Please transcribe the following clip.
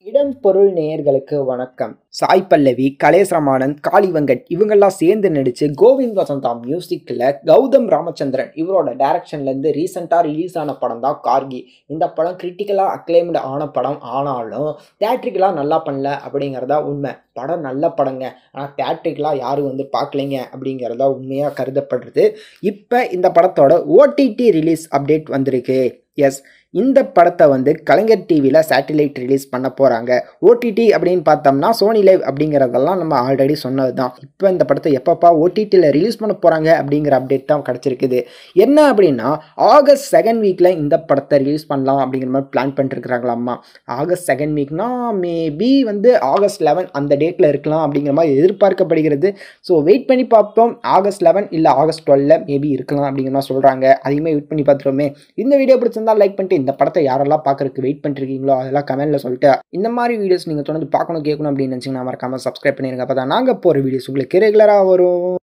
இடம் பொருள் நேயர்களுக்கு வணக்கம் சாய் பல்லவி கலேஷ் ரமானந்த் காளிவங்கட் இவங்கெல்லாம் சேர்ந்து நடிச்சு கோவிந்த் வசந்தா மியூசிக்கில் கௌதம் ராமச்சந்திரன் இவரோட டைரக்ஷன்லேருந்து ரீசெண்டாக ரிலீஸ் ஆன படம் தான் கார்கி இந்த படம் கிரிட்டிக்கலாக அக்ளைம்டு ஆன படம் ஆனாலும் தேட்ரிக்கலாக நல்லா பண்ணல அப்படிங்கிறதா உண்மை படம் நல்ல படங்க ஆனால் தேட்ரிக்கலாக யாரும் வந்து பார்க்கலைங்க அப்படிங்கிறதா உண்மையாக கருதப்படுறது இப்போ இந்த படத்தோட ஓடிடி ரிலீஸ் அப்டேட் வந்திருக்கு எஸ் இந்த படத்தை வந்து கலைஞர் டிவியில் சேட்டிலைட் ரிலீஸ் பண்ண போகிறாங்க ஓடிடி அப்படின்னு பார்த்தோம்னா சோனி லைவ் அப்படிங்கிறதெல்லாம் நம்ம ஆல்ரெடி சொன்னது தான் இப்போ இந்த படத்தை எப்பப்பா ஓடிடியில் ரிலீஸ் பண்ண போகிறாங்க அப்படிங்கிற அப்டேட் தான் கிடச்சிருக்குது என்ன அப்படின்னா ஆகஸ்ட் செகண்ட் வீக்கில் இந்த படத்தை ரிலீஸ் பண்ணலாம் அப்படிங்கிற மாதிரி பிளான் பண்ணிட்டுருக்குறாங்களாம்மா ஆகஸ்ட் செகண்ட் வீக்னா மேபி வந்து ஆகஸ்ட் லெவன் அந்த டேட்டில் இருக்கலாம் அப்படிங்கிற மாதிரி எதிர்பார்க்கப்படுகிறது ஸோ வெயிட் பண்ணி பார்ப்போம் ஆகஸ்ட் லெவன் இல்லை ஆகஸ்ட் டுவெல்ல மேபி இருக்கலாம் அப்படிங்கிற மாதிரி சொல்கிறாங்க அதையுமே வெயிட் பண்ணி பார்த்துருவோமே இந்த வீடியோ பிடிச்சிருந்தா லைக் பண்ணிட்டு இந்த படத்தை யாரெல்லாம் பார்க்கறதுக்கு வெயிட் பண்ணிருக்கீங்களோ அதெல்லாம் கமெண்ட்டில் சொல்லிட்டு இந்த மாதிரி வீடியோஸ் நீங்கள் தொடர்ந்து பார்க்கணும் கேட்கணும் அப்படின்னு நினச்சிங்கன்னா மறக்காமல் சப்ஸ்கிரைப் பண்ணிருங்க அப்போ தான் நாங்கள் போகிற வீடியோஸ் உங்களுக்கு ரெகுலராக வரும்